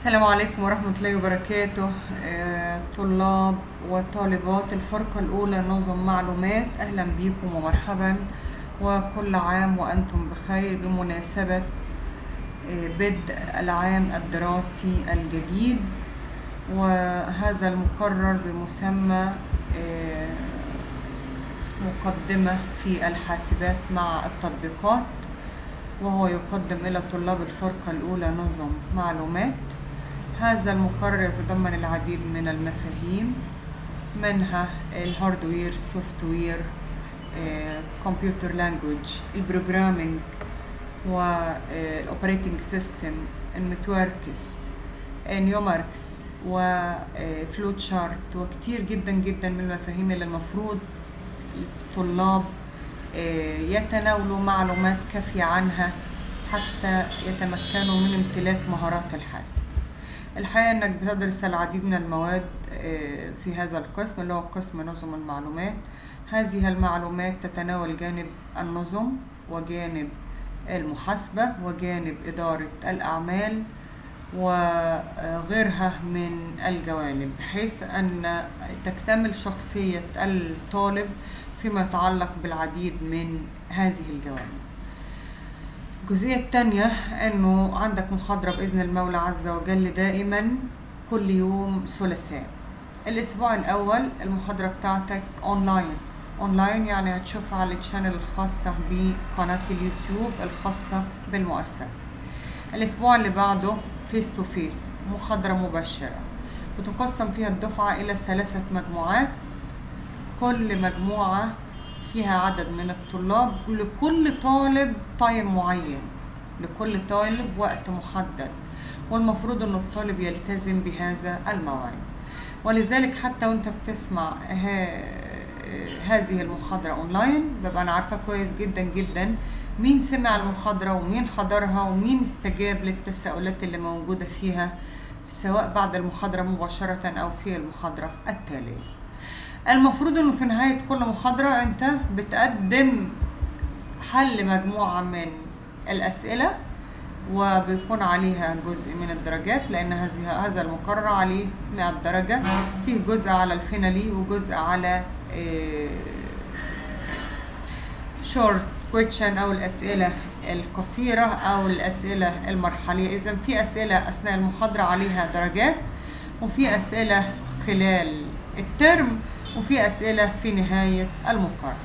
السلام عليكم ورحمة الله وبركاته آه، طلاب وطالبات الفرقة الأولى نظم معلومات أهلا بكم ومرحبا وكل عام وأنتم بخير بمناسبة آه، بدء العام الدراسي الجديد وهذا المقرر بمسمى آه، مقدمة في الحاسبات مع التطبيقات وهو يقدم إلى طلاب الفرقة الأولى نظم معلومات هذا المقرر يتضمن العديد من المفاهيم منها الهاردوير سوفت وير كمبيوتر لانجويج البروجرامينج والاوبريتنج سيستم النتوركس نيوماركس وفلو تشارت وكتير جدا جدا من المفاهيم اللي المفروض الطلاب آه، يتناولوا معلومات كافية عنها حتى يتمكنوا من امتلاك مهارات الحاسب الحقيقة انك بتدرس العديد من المواد آه، في هذا القسم اللي هو قسم نظم المعلومات هذه المعلومات تتناول جانب النظم وجانب المحاسبة وجانب إدارة الأعمال وغيرها من الجوانب بحيث أن تكتمل شخصية الطالب فيما يتعلق بالعديد من هذه الجوانب الجزئية التانية انه عندك محاضرة بإذن المولى عز وجل دائما كل يوم ثلاثاء الأسبوع الأول المحاضرة بتاعتك أونلاين أونلاين يعني هتشوفها على الشانل الخاصة بقناة اليوتيوب الخاصة بالمؤسسة الأسبوع اللي بعده فيس تو فيس محاضرة مباشرة بتقسم فيها الدفعة إلى ثلاثة مجموعات كل مجموعة فيها عدد من الطلاب لكل طالب تايم معين لكل طالب وقت محدد والمفروض ان الطالب يلتزم بهذا الموعد ولذلك حتى وانت بتسمع ها- هذه المحاضرة اونلاين ببقى انا عارفة كويس جدا جدا مين سمع المحاضرة ومين حضرها ومين استجاب للتساؤلات اللي موجودة فيها سواء بعد المحاضرة مباشرة او في المحاضرة التالية المفروض انه في نهاية كل محاضرة انت بتقدم حل مجموعة من الأسئلة وبيكون عليها جزء من الدرجات لأن هذه هذا المقرر عليه 100 درجة فيه جزء على الفينالي وجزء على شورت كويشن أو الأسئلة القصيرة أو الأسئلة المرحلية إذا في أسئلة أثناء المحاضرة عليها درجات وفي أسئلة خلال الترم وفي أسئلة في نهاية المقرر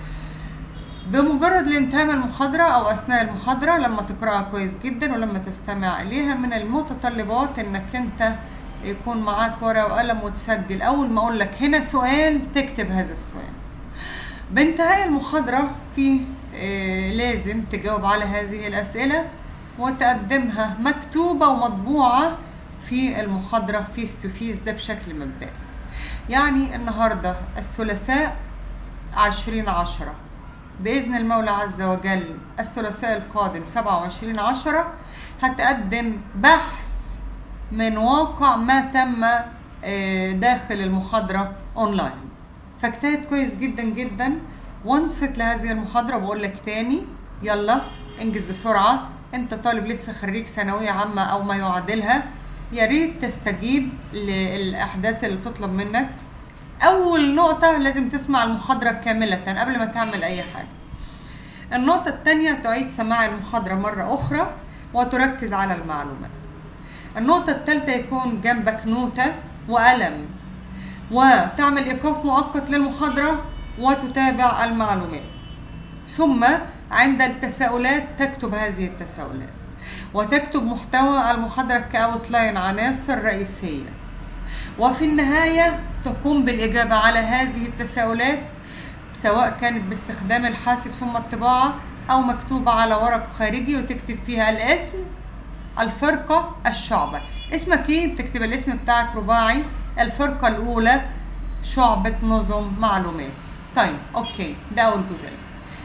بمجرد الانتهاء من المحاضرة أو أثناء المحاضرة لما تقرأها كويس جدا ولما تستمع إليها من المتطلبات إنك أنت يكون معاك ورقة وقلم وتسجل أول ما أقول لك هنا سؤال تكتب هذا السؤال بانتهاء المحاضرة في آه، لازم تجاوب على هذه الأسئلة وتقدمها مكتوبة ومطبوعة في المحاضرة فيس تو فيس ده بشكل مبدئي يعني النهاردة الثلاثاء عشرين عشرة بإذن المولى عز وجل الثلاثاء القادم سبعة وعشرين عشرة هتقدم بحث من واقع ما تم آه، داخل المحاضرة أونلاين فاجتهد كويس جدا جدا وانصت لهذه المحاضرة بقول لك تاني يلا انجز بسرعة انت طالب لسه خريج ثانوية عامة او ما يعادلها يا ريت تستجيب للأحداث اللي بتطلب منك أول نقطة لازم تسمع المحاضرة كاملة قبل ما تعمل أي حاجة النقطة التانية تعيد سماع المحاضرة مرة أخرى وتركز على المعلومات النقطة الثالثة يكون جنبك نوتة وقلم وتعمل إيقاف مؤقت للمحاضرة وتتابع المعلومات ثم عند التساؤلات تكتب هذه التساؤلات وتكتب محتوى المحاضرة كأوتلاين عناصر رئيسية وفي النهاية تقوم بالإجابة على هذه التساؤلات سواء كانت باستخدام الحاسب ثم الطباعة أو مكتوبة على ورق خارجي وتكتب فيها الاسم الفرقة الشعبة اسمك ايه بتكتب الاسم بتاعك رباعي الفرقة الأولى شعبة نظم معلومات طيب أوكي ده أول جزئية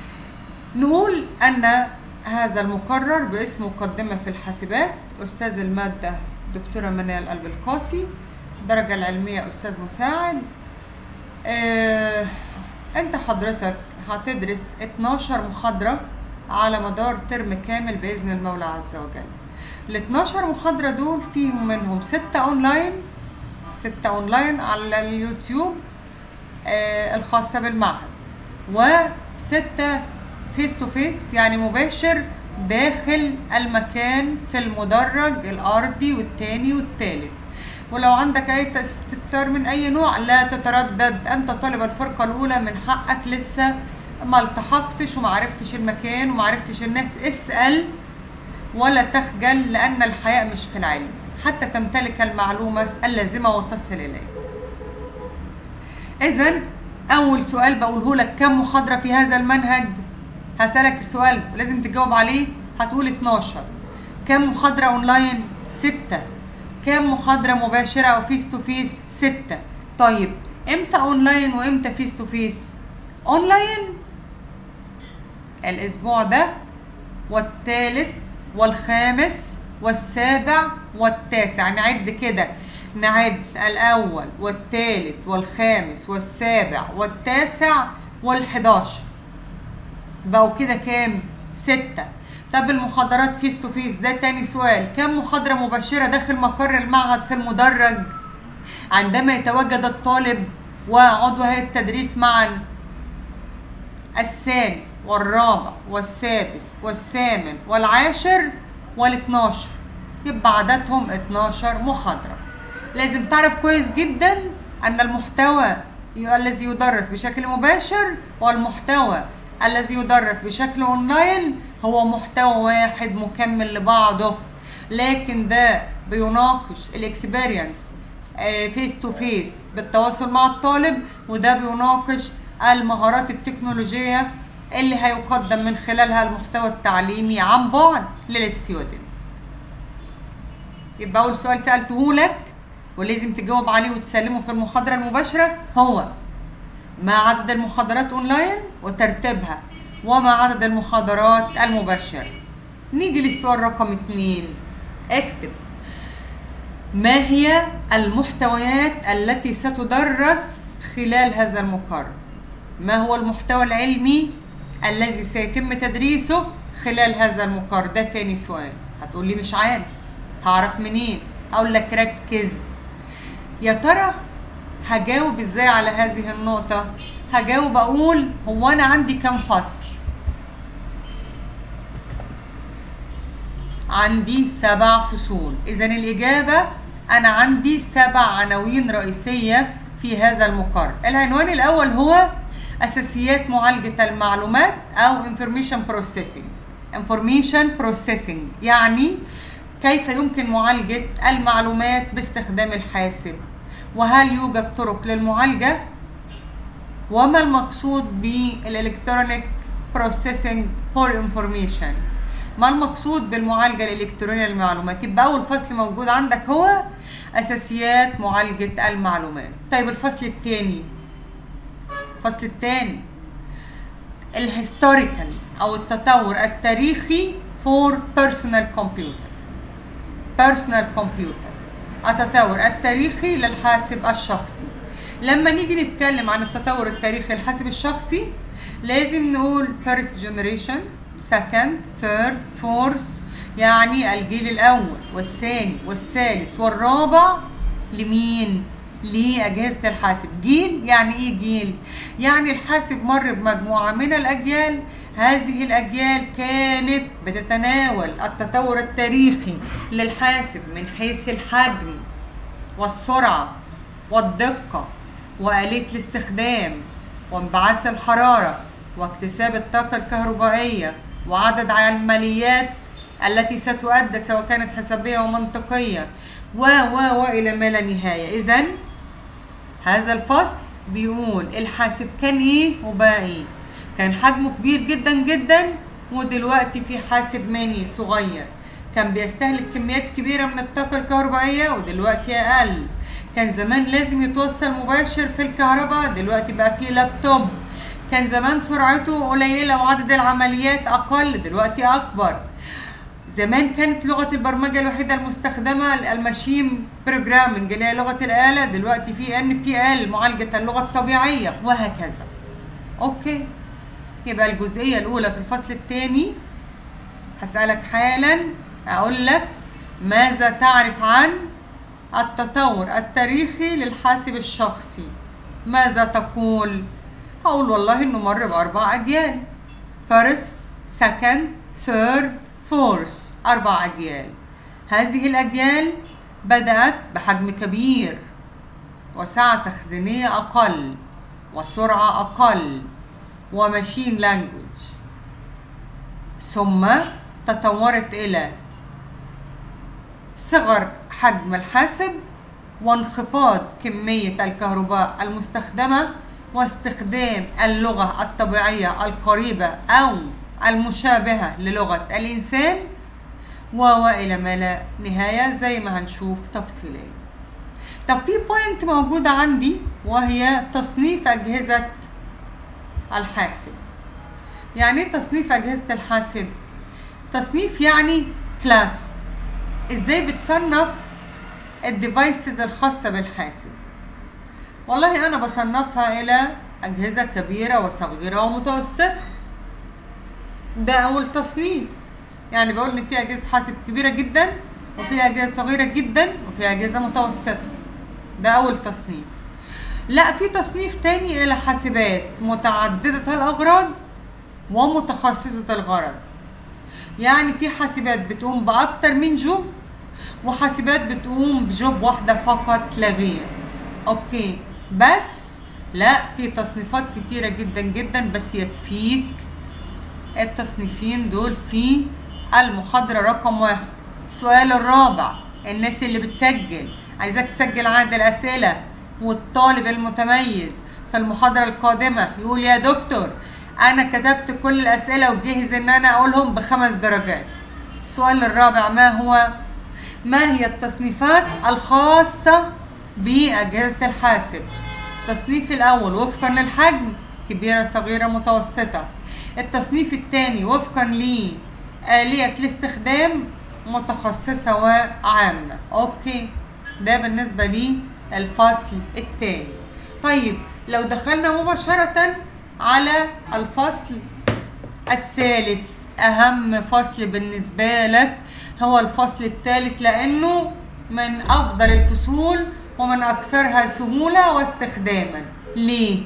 نقول أن هذا المقرر باسم مقدمة في الحاسبات أستاذ المادة دكتورة منال قلب القاسي الدرجة العلمية أستاذ مساعد آه، أنت حضرتك هتدرس 12 محاضرة على مدار ترم كامل بإذن المولى عز وجل ال 12 محاضرة دول فيهم منهم ستة اونلاين ستة اونلاين على اليوتيوب آه الخاصة بالمعهد وستة فيس تو فيس يعني مباشر داخل المكان في المدرج الأرضي والتاني والتالت ولو عندك أي استفسار من أي نوع لا تتردد أنت طالب الفرقة الأولى من حقك لسه ما التحقتش وما عرفتش المكان وما عرفتش الناس اسأل ولا تخجل لأن الحياء مش في العلم حتى تمتلك المعلومة اللازمة وتصل إليه إذا أول سؤال بقوله لك كم محاضرة في هذا المنهج هسألك السؤال ولازم تجاوب عليه هتقول 12 كم محاضرة أونلاين 6 كم محاضرة مباشرة أو فيس تو فيس 6 طيب إمتى أونلاين وإمتى فيس تو فيس أونلاين الأسبوع ده والثالث والخامس والسابع والتاسع نعد كده نعد الأول والثالث والخامس والسابع والتاسع والحداشر بقوا كده كام؟ ستة طب المحاضرات فيس تو فيس ده تاني سؤال كم محاضرة مباشرة داخل مقر المعهد في المدرج عندما يتواجد الطالب وعضو هيئة التدريس معا الثاني والرابع والسادس والثامن والعاشر والاثناشر يبقى عددهم 12 محاضرة لازم تعرف كويس جدا أن المحتوى الذي يدرس بشكل مباشر والمحتوى الذي يدرس بشكل اونلاين هو محتوى واحد مكمل لبعضه لكن ده بيناقش الاكسبيرينس فيس تو فيس بالتواصل مع الطالب وده بيناقش المهارات التكنولوجية اللي هيقدم من خلالها المحتوى التعليمي عن بعد للستودنت يبقى أول سؤال سألته لك ولازم تجاوب عليه وتسلمه في المحاضرة المباشرة هو ما عدد المحاضرات اونلاين وترتيبها وما عدد المحاضرات المباشرة نيجي للسؤال رقم اتنين اكتب ما هي المحتويات التي ستدرس خلال هذا المقر ما هو المحتوى العلمي الذي سيتم تدريسه خلال هذا المقر ده تاني سؤال هتقول لي مش عارف هعرف منين اقول لك ركز يا ترى هجاوب ازاي على هذه النقطة هجاوب اقول هو انا عندي كام فصل عندي سبع فصول اذا الاجابة انا عندي سبع عناوين رئيسية في هذا المقر العنوان الاول هو اساسيات معالجة المعلومات او information processing information processing يعني كيف يمكن معالجة المعلومات باستخدام الحاسب وهل يوجد طرق للمعالجة وما المقصود بالالكترونيك بروسيسنج فور انفورميشن ما المقصود بالمعالجة الإلكترونية للمعلومات يبقى أول فصل موجود عندك هو أساسيات معالجة المعلومات طيب الفصل الثاني الفصل الثاني الهيستوريكال أو التطور التاريخي فور بيرسونال كمبيوتر بيرسونال كمبيوتر التطور التاريخي للحاسب الشخصي لما نيجي نتكلم عن التطور التاريخي للحاسب الشخصي لازم نقول first generation second third fourth يعني الجيل الأول والثاني والثالث والرابع لمين؟ لأجهزة الحاسب جيل يعني إيه جيل؟ يعني الحاسب مر بمجموعة من الأجيال هذه الأجيال كانت بتتناول التطور التاريخي للحاسب من حيث الحجم والسرعة والدقة وآلية الاستخدام وانبعاث الحرارة واكتساب الطاقة الكهربائية وعدد العمليات التي ستؤدى سواء كانت حسابية ومنطقية و و وإلى ما لا نهاية إذا هذا الفصل بيقول الحاسب كان إيه وبقى إيه كان حجمه كبير جدا جدا ودلوقتي في حاسب ماني صغير كان بيستهلك كميات كبيرة من الطاقة الكهربائية ودلوقتي أقل كان زمان لازم يتوصل مباشر في الكهرباء دلوقتي بقى فيه لابتوب كان زمان سرعته قليلة وعدد العمليات أقل دلوقتي أكبر زمان كانت لغة البرمجة الوحيدة المستخدمة الماشين بروجرامنج اللي هي لغة الآلة دلوقتي في ان بي ال معالجة اللغة الطبيعية وهكذا اوكي يبقى الجزئية الأولى في الفصل الثاني هسألك حالا أقول لك ماذا تعرف عن التطور التاريخي للحاسب الشخصي ماذا تقول هقول والله انه مر باربع اجيال first second third fourth اربع اجيال هذه الاجيال بدات بحجم كبير وسعه تخزينيه اقل وسرعه اقل وماشين لانجوج ثم تطورت الى صغر حجم الحاسب وانخفاض كمية الكهرباء المستخدمة واستخدام اللغة الطبيعية القريبة أو المشابهة للغة الإنسان وإلى ما لا نهاية زي ما هنشوف تفصيليا طب في بوينت موجودة عندي وهي تصنيف أجهزة الحاسب يعني ايه تصنيف أجهزة الحاسب؟ تصنيف يعني كلاس ازاي بتصنف الديفايسز الخاصة بالحاسب والله أنا بصنفها إلى أجهزة كبيرة وصغيرة ومتوسطة ده أول تصنيف يعني بقول إن في أجهزة حاسب كبيرة جدا وفي أجهزة صغيرة جدا وفي أجهزة متوسطة ده أول تصنيف لا في تصنيف تاني إلى حاسبات متعددة الأغراض ومتخصصة الغرض يعني في حاسبات بتقوم بأكتر من جوب وحاسبات بتقوم بجوب واحدة فقط لا غير اوكي بس لا في تصنيفات كتيرة جدا جدا بس يكفيك التصنيفين دول في المحاضرة رقم واحد السؤال الرابع الناس اللي بتسجل عايزاك تسجل عدد الأسئلة والطالب المتميز في المحاضرة القادمة يقول يا دكتور أنا كتبت كل الأسئلة وجهز إن أنا أقولهم بخمس درجات السؤال الرابع ما هو ما هي التصنيفات الخاصة بأجهزة الحاسب التصنيف الأول وفقا للحجم كبيرة صغيرة متوسطة التصنيف الثاني وفقا لآلية الاستخدام متخصصة وعامة أوكي ده بالنسبة لي الفصل الثاني طيب لو دخلنا مباشرة على الفصل الثالث أهم فصل بالنسبة لك هو الفصل الثالث لأنه من أفضل الفصول ومن أكثرها سهولة واستخداما ليه؟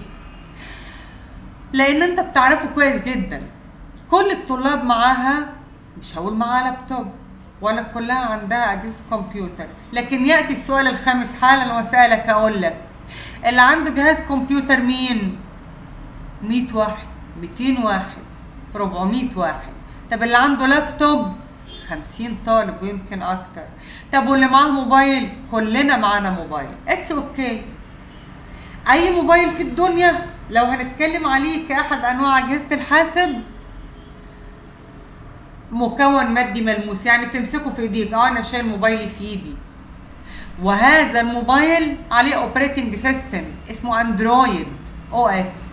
لأن أنت بتعرفه كويس جدا كل الطلاب معاها مش هقول معاها لابتوب ولا كلها عندها أجهزة كمبيوتر لكن يأتي السؤال الخامس حالا وسألك أقول لك اللي عنده جهاز كمبيوتر مين؟ 100 واحد 200 واحد 400 واحد طب اللي عنده لابتوب 50 طالب ويمكن اكتر طب واللي معاه موبايل كلنا معانا موبايل اتس اوكي okay. اي موبايل في الدنيا لو هنتكلم عليه كاحد انواع اجهزه الحاسب مكون مادي ملموس يعني بتمسكه في ايديك اه انا شايل موبايلي في ايدي وهذا الموبايل عليه اوبريتنج سيستم اسمه اندرويد او اس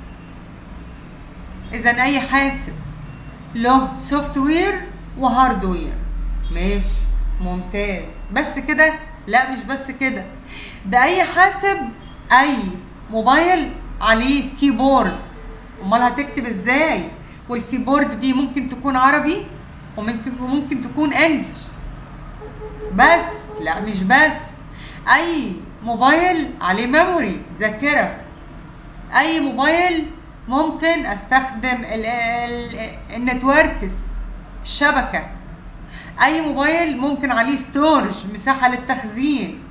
اذا اي حاسب له سوفت وير وهاردوير ماشي ممتاز بس كده لا مش بس كده ده اي حاسب اي موبايل عليه كيبورد امال هتكتب ازاي والكيبورد دي ممكن تكون عربي وممكن وممكن تكون انجلش بس لا مش بس اي موبايل عليه ميموري ذاكره اي موبايل ممكن استخدم النتوركس الشبكه اي موبايل ممكن عليه ستورج مساحه للتخزين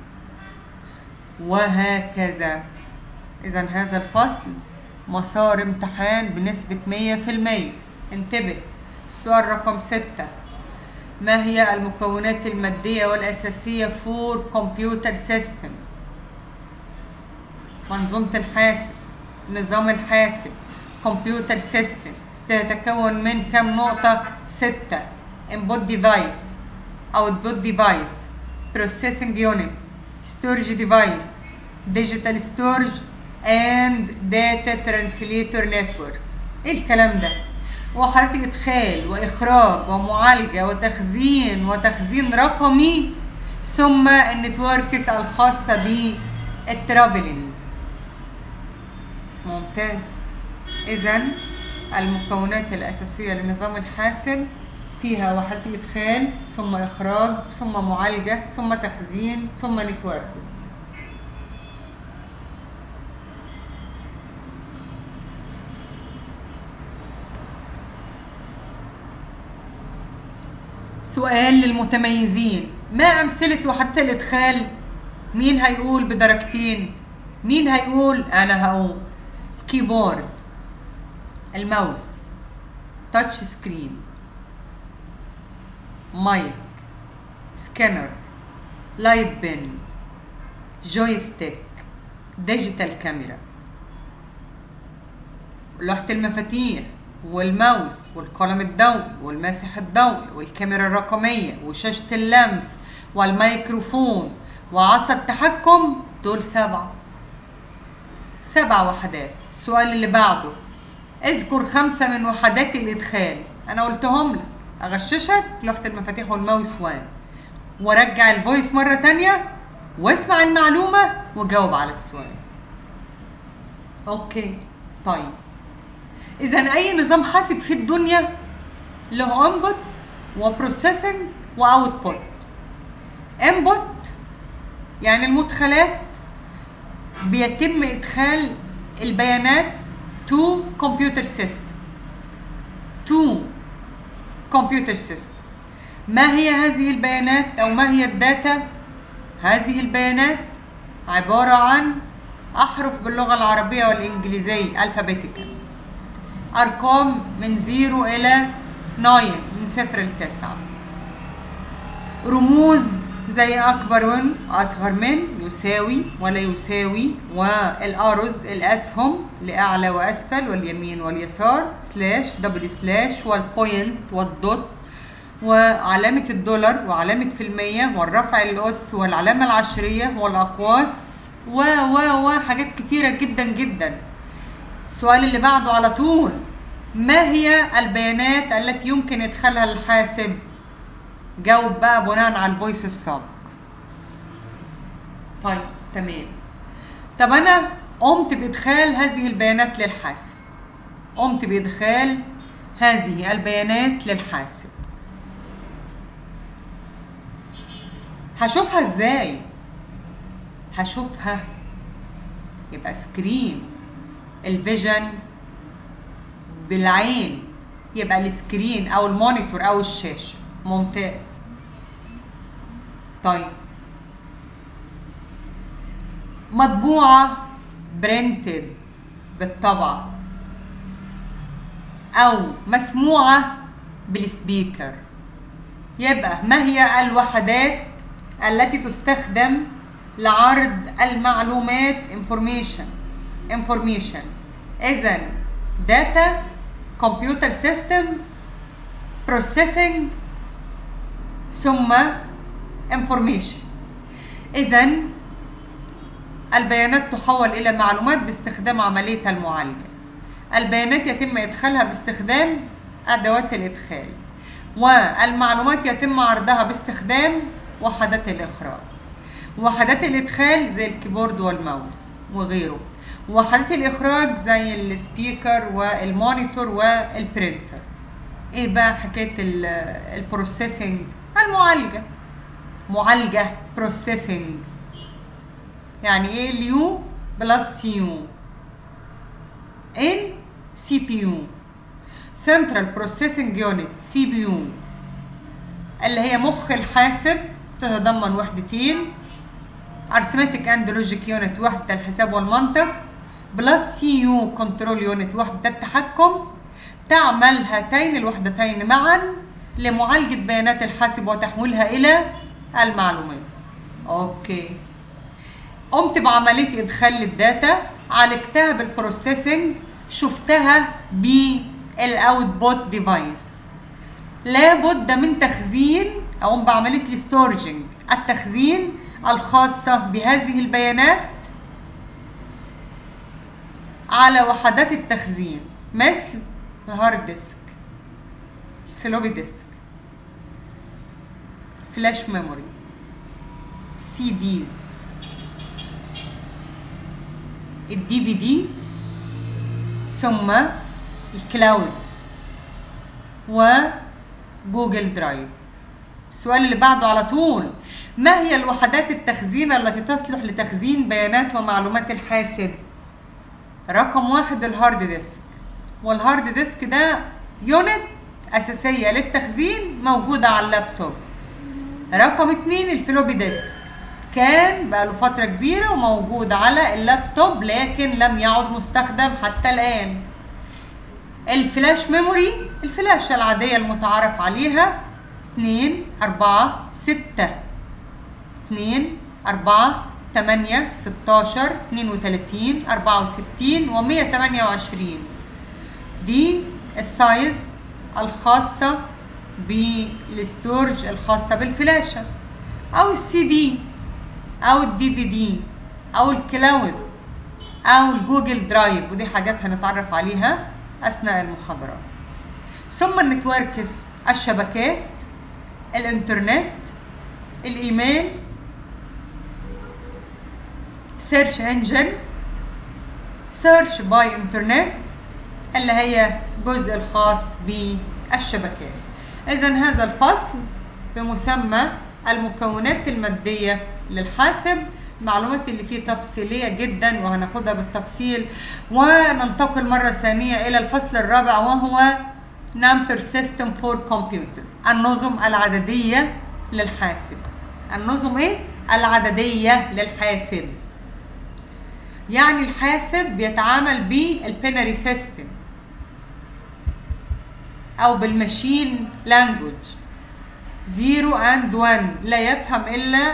وهكذا اذا هذا الفصل مسار امتحان بنسبة 100% انتبه السؤال رقم ستة ما هي المكونات المادية والأساسية فور كمبيوتر سيستم منظومة الحاسب نظام الحاسب كمبيوتر سيستم تتكون من كم نقطة؟ ستة input device output device processing unit storage device digital storage and data translator network ايه الكلام ده وحضرتك ادخال واخراج ومعالجه وتخزين وتخزين رقمي ثم النتوركس الخاصه بالترافلينج ممتاز اذا المكونات الاساسيه لنظام الحاسب فيها وحدة إدخال ثم إخراج ثم معالجة ثم تخزين ثم نتوركس سؤال للمتميزين ما أمثلة وحدة الإدخال؟ مين هيقول بدرجتين؟ مين هيقول؟ أنا هقول كيبورد الماوس تاتش سكرين مايك سكانر لايت بن جويستيك ديجيتال كاميرا لوحة المفاتيح والماوس والقلم الضوئي والماسح الضوئي والكاميرا الرقمية وشاشة اللمس والميكروفون وعصا التحكم دول سبعة سبع وحدات السؤال اللي بعده اذكر خمسة من وحدات الإدخال أنا قلتهم لك أغششك لوحة المفاتيح والماوس وان ورجع الفويس مرة تانية واسمع المعلومة وجاوب على السؤال أوكي طيب إذا أي نظام حاسب في الدنيا له انبوت وبروسيسنج واوتبوت انبوت يعني المدخلات بيتم إدخال البيانات to computer system to computer system ما هي هذه البيانات أو ما هي الداتا هذه البيانات عبارة عن أحرف باللغة العربية والإنجليزية alphabetical أرقام من 0 إلى 9 من صفر لتسعة رموز زي أكبر من أصغر من يساوي ولا يساوي والأرز الأسهم لأعلى وأسفل واليمين واليسار سلاش دبل سلاش والبوينت والدوت وعلامة الدولار وعلامة في المية والرفع الأس والعلامة العشرية والأقواس و و و حاجات كتيرة جدا جدا السؤال اللي بعده على طول ما هي البيانات التي يمكن إدخالها الحاسب جاوب بقى بناء على الفويس السابق طيب تمام طب انا قمت بادخال هذه البيانات للحاسب قمت بادخال هذه البيانات للحاسب هشوفها ازاي هشوفها يبقى سكرين الفيجن بالعين يبقى السكرين او المونيتور او الشاشه ممتاز طيب مطبوعة برنتد بالطبع أو مسموعة بالسبيكر يبقى ما هي الوحدات التي تستخدم لعرض المعلومات information information إذا data computer system processing ثم information إذا البيانات تحول إلى معلومات باستخدام عملية المعالجة البيانات يتم إدخالها باستخدام أدوات الإدخال والمعلومات يتم عرضها باستخدام وحدات الإخراج وحدات الإدخال زي الكيبورد والماوس وغيره وحدات الإخراج زي السبيكر والمونيتور والبرينتر ايه بقى حكايه البروسيسنج المعالجه معالجه بروسيسنج يعني ايه اليو بلس يو ان سي بي يو سنترال بروسيسنج يونت سي بي يو اللي هي مخ الحاسب تتضمن وحدتين ارثماتيك اند لوجيك يونت وحده الحساب والمنطق بلس سي يو كنترول يونت وحده التحكم تعمل هاتين الوحدتين معا لمعالجة بيانات الحاسب وتحويلها إلى المعلومات أوكي قمت بعملية إدخال للداتا عالجتها بالبروسيسنج شفتها بالاوتبوت ديفايس لابد من تخزين أقوم بعملية الستورجنج التخزين الخاصة بهذه البيانات على وحدات التخزين مثل الهارد ديسك الفلوبي ديسك فلاش ميموري سي ديز الدي في دي ثم الكلاود جوجل درايف السؤال اللي بعده على طول ما هي الوحدات التخزين التي تصلح لتخزين بيانات ومعلومات الحاسب رقم واحد الهارد ديسك والهارد ديسك ده يونت أساسية للتخزين موجودة على اللابتوب رقم اتنين الفلوبي ديسك كان بقاله فترة كبيرة وموجود على اللابتوب لكن لم يعد مستخدم حتى الآن الفلاش ميموري الفلاشة العادية المتعارف عليها اتنين أربعة ستة اتنين أربعة تمانية ستاشر اتنين وتلاتين أربعة وستين ومية تمانية وعشرين دي السايز الخاصة بالستورج الخاصة بالفلاشة أو السي دي أو الدي في دي أو الكلاود أو الجوجل درايف ودي حاجات هنتعرف عليها أثناء المحاضرات ثم النتوركس الشبكات الانترنت الايميل سيرش انجن سيرش باي انترنت اللي هي الجزء الخاص بالشبكات اذا هذا الفصل بمسمى المكونات الماديه للحاسب المعلومات اللي فيه تفصيليه جدا وهناخدها بالتفصيل وننتقل مره ثانيه الى الفصل الرابع وهو number system for computer النظم العدديه للحاسب النظم ايه العدديه للحاسب يعني الحاسب بيتعامل بالبينري سيستم او بالماشين لانجوج زيرو اند 1 لا يفهم الا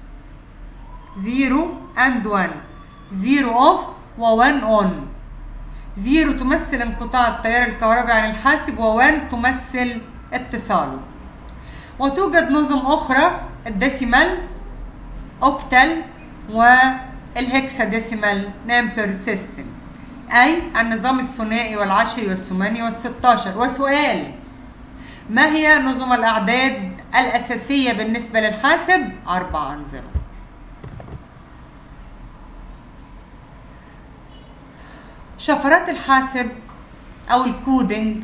زيرو اند 1 زيرو اوف و1 اون زيرو تمثل انقطاع التيار الكهربي عن الحاسب و1 تمثل اتصاله وتوجد نظم اخرى الديسيمال اوكتال والهكساديسيمال نمبر سيستم اي النظام الثنائي والعشري والثماني والستاشر وسؤال ما هي نظم الاعداد الاساسيه بالنسبه للحاسب اربع انظمه شفرات الحاسب او الكودينج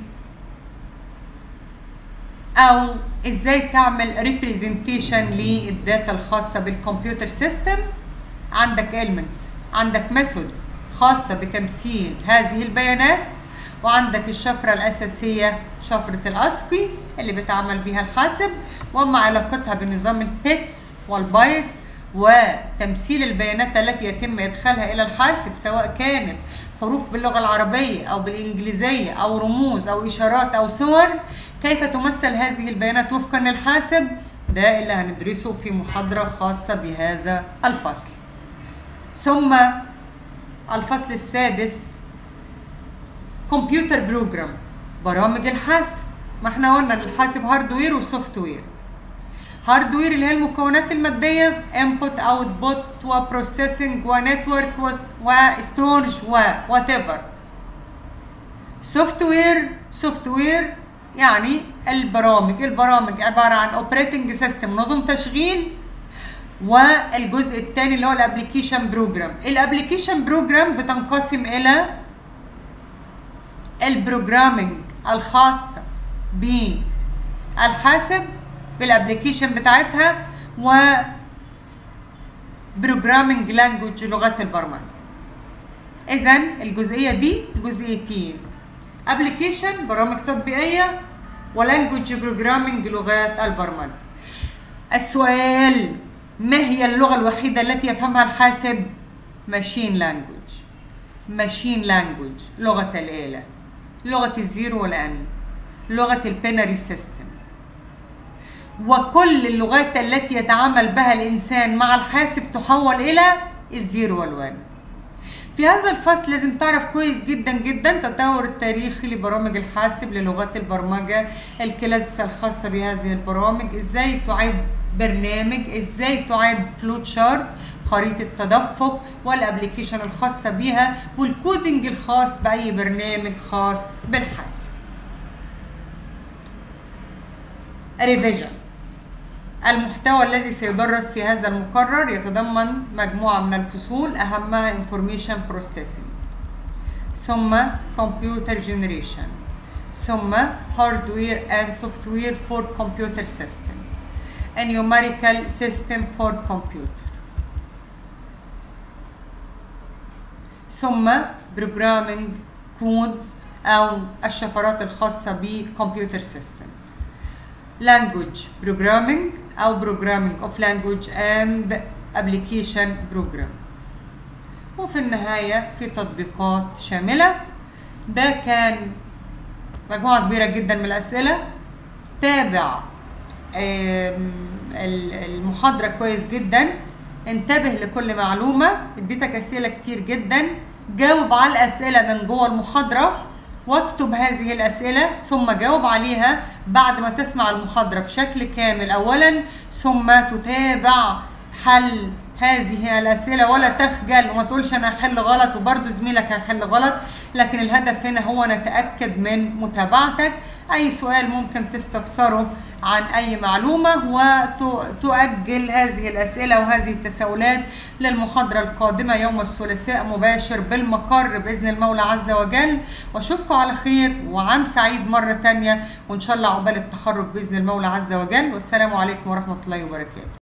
او ازاي تعمل ريبريزنتيشن للداتا الخاصه بالكمبيوتر سيستم عندك elements عندك methods خاصه بتمثيل هذه البيانات وعندك الشفرة الأساسية شفرة الأسقي اللي بتعمل بها الحاسب وما علاقتها بنظام البيتس والبايت وتمثيل البيانات التي يتم إدخالها إلى الحاسب سواء كانت حروف باللغة العربية أو بالإنجليزية أو رموز أو إشارات أو صور كيف تمثل هذه البيانات وفقا للحاسب ده اللي هندرسه في محاضرة خاصة بهذا الفصل ثم الفصل السادس كمبيوتر بروجرام برامج الحاسب ما احنا قلنا الحاسب هاردوير وسوفت وير هاردوير اللي هي المكونات المادية input output وبروسيسنج ونتورك وستورج و whatever سوفت وير سوفت وير يعني البرامج البرامج عبارة عن اوبريتنج سيستم نظم تشغيل والجزء الثاني اللي هو الابلكيشن بروجرام الابلكيشن بروجرام بتنقسم الى البروجرامينج الخاصة بالحاسب بالابلكيشن بتاعتها و بروجرامينج لانجوج لغات البرمجة اذا الجزئية دي جزئيتين ابلكيشن برامج تطبيقية ولانجوج بروجرامينج لغات البرمجة السؤال ما هي اللغة الوحيدة التي يفهمها الحاسب ماشين لانجوج ماشين لانجوج لغة الآلة لغة الزيرو والأن لغة البينري سيستم وكل اللغات التي يتعامل بها الإنسان مع الحاسب تحول إلى الزيرو والوان في هذا الفصل لازم تعرف كويس جدا جدا التطور التاريخي لبرامج الحاسب للغات البرمجة الكلاس الخاصة بهذه البرامج ازاي تعد برنامج ازاي تعد فلوت شارت خريطة تدفق والابليكيشن الخاصة بها والكودنج الخاص بأي برنامج خاص بالحاسب ريفيجن المحتوى الذي سيدرس في هذا المقرر يتضمن مجموعة من الفصول أهمها Information Processing ثم Computer Generation ثم hardware and software for computer system a numerical system for computer ثم programming code أو الشفرات الخاصة بكمبيوتر سيستم language programming أو programming of language and application program وفي النهاية في تطبيقات شاملة ده كان مجموعة كبيرة جدا من الأسئلة تابع آم، ال- المحاضرة كويس جدا انتبه لكل معلومة اديتك أسئلة كتير جدا جاوب على الأسئلة من جوه المحاضرة واكتب هذه الأسئلة ثم جاوب عليها بعد ما تسمع المحاضرة بشكل كامل أولا ثم تتابع حل هذه الأسئلة ولا تخجل وما تقولش أنا هحل غلط وبرضه زميلك هيحل غلط لكن الهدف هنا هو نتأكد من متابعتك أي سؤال ممكن تستفسره عن أي معلومة وتؤجل هذه الأسئلة وهذه التساؤلات للمحاضرة القادمة يوم الثلاثاء مباشر بالمقر بإذن المولى عز وجل وأشوفكم على خير وعام سعيد مرة تانية وإن شاء الله عقبال التخرج بإذن المولى عز وجل والسلام عليكم ورحمة الله وبركاته